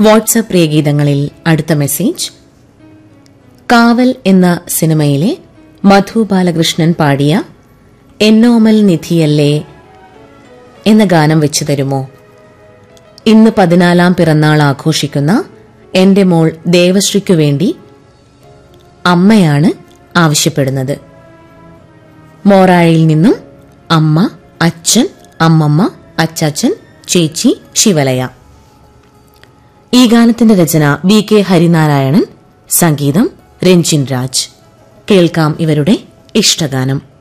WhatsApp പ്രിയഗീതങ്ങളിൽ അടുത്ത message കാവൽ എന്ന സിനിമയിലെ മധു ബാലകൃഷ്ണൻ പാടിയ എന്നോമൽ നിധിയല്ലേ എന്ന ഗാനം വെച്ചു തരുമോ ഇന്ന് പതിനാലാം പിറന്നാൾ ആഘോഷിക്കുന്ന എന്റെ മോൾ ദേവശ്രീക്കു വേണ്ടി അമ്മയാണ് ആവശ്യപ്പെടുന്നത് മോറാഴിയിൽ നിന്നും അമ്മ അച്ഛൻ അമ്മമ്മ അച്ചാച്ചൻ ചേച്ചി ശിവലയ ഈ ഗാനത്തിന്റെ രചന വി കെ ഹരിനാരായണൻ സംഗീതം രഞ്ജിൻ രാജ് കേൾക്കാം ഇവരുടെ ഇഷ്ടഗാനം